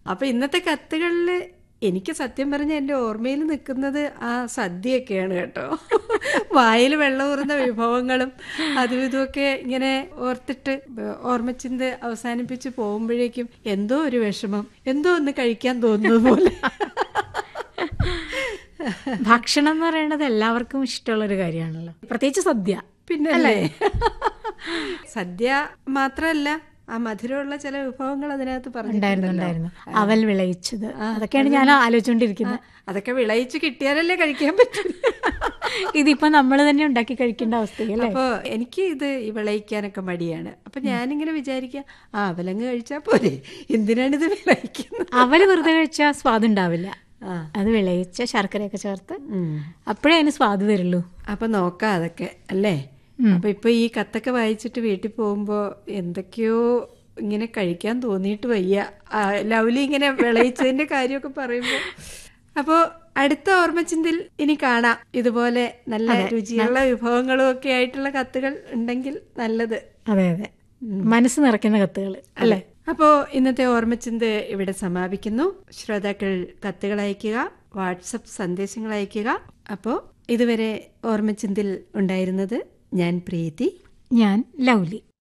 അപ്പൊ ഇന്നത്തെ കത്തുകളിൽ എനിക്ക് സത്യം പറഞ്ഞ എൻ്റെ ഓർമ്മയിൽ നിൽക്കുന്നത് ആ സദ്യയൊക്കെയാണ് കേട്ടോ വായിൽ വെള്ളമൂറുന്ന വിഭവങ്ങളും അതും ഇതുമൊക്കെ ഇങ്ങനെ ഓർത്തിട്ട് ഓർമ്മച്ചിന്ത അവസാനിപ്പിച്ച് പോകുമ്പോഴേക്കും എന്തോ ഒരു വിഷമം എന്തോ ഒന്ന് കഴിക്കാൻ തോന്നുന്നത് പോലെ ഭക്ഷണം എന്ന് പറയുന്നത് എല്ലാവർക്കും ഇഷ്ടമുള്ള ഒരു കാര്യമാണല്ലോ പ്രത്യേകിച്ച് സദ്യ പിന്നെ അല്ലേ സദ്യ മാത്രമല്ല ആ മധുരമുള്ള ചില വിഭവങ്ങൾ അതിനകത്ത് ഉണ്ടായിരുന്നു പറഞ്ഞിട്ടുണ്ടല്ലോ ഉണ്ടായിരുന്നു അവൽ വിളയിച്ചത് അതൊക്കെയാണ് ഞാൻ ആലോചിച്ചുകൊണ്ടിരിക്കുന്നത് അതൊക്കെ വിളയിച്ച് കിട്ടിയാലല്ലേ കഴിക്കാൻ പറ്റും ഇതിപ്പോ നമ്മൾ തന്നെ ഉണ്ടാക്കി കഴിക്കേണ്ട അവസ്ഥയല്ലേ അപ്പോ എനിക്ക് ഇത് ഈ വിളയിക്കാനൊക്കെ മടിയാണ് അപ്പൊ ഞാനിങ്ങനെ വിചാരിക്കാം ആ അവലങ്ങ് കഴിച്ചാ പോരെ എന്തിനാണ് ഇത് വിളയിക്കുന്നത് അവല് വെറുതെ കഴിച്ചാൽ സ്വാദ് ഉണ്ടാവില്ല ആ അത് വിളയിച്ച ശർക്കരയൊക്കെ ചേർത്ത് അപ്പോഴേ അതിന് സ്വാദ് തരുള്ളൂ അപ്പൊ നോക്കാം അതൊക്കെ അല്ലേ അപ്പൊ ഇപ്പൊ ഈ കത്തൊക്കെ വായിച്ചിട്ട് വീട്ടിൽ പോകുമ്പോ എന്തൊക്കെയോ ഇങ്ങനെ കഴിക്കാൻ തോന്നിയിട്ട് വയ്യ ആ, ലൗലി ഇങ്ങനെ വിളയിച്ചതിന്റെ കാര്യമൊക്കെ പറയുമ്പോ അപ്പോ അടുത്ത ഓർമ്മച്ചിന്തിൽ ഇനി കാണാം ഇതുപോലെ നല്ല രുചിയുള്ള വിഭവങ്ങളും ഒക്കെ ആയിട്ടുള്ള കത്തുകൾ ഉണ്ടെങ്കിൽ നല്ലത് അതെ അതെ മനസ്സ് നിറയ്ക്കുന്ന കത്തുകൾ അല്ലേ അപ്പോൾ ഇന്നത്തെ ഓർമ്മച്ചിന്ത് ഇവിടെ സമാപിക്കുന്നു ശ്രോതാക്കൾ കത്തുകൾ അയയ്ക്കുക വാട്സപ്പ് സന്ദേശങ്ങൾ അയയ്ക്കുക അപ്പോൾ ഇതുവരെ ഓർമ്മച്ചിന്തിൽ ഉണ്ടായിരുന്നത് ഞാൻ പ്രീതി ഞാൻ ലൗലി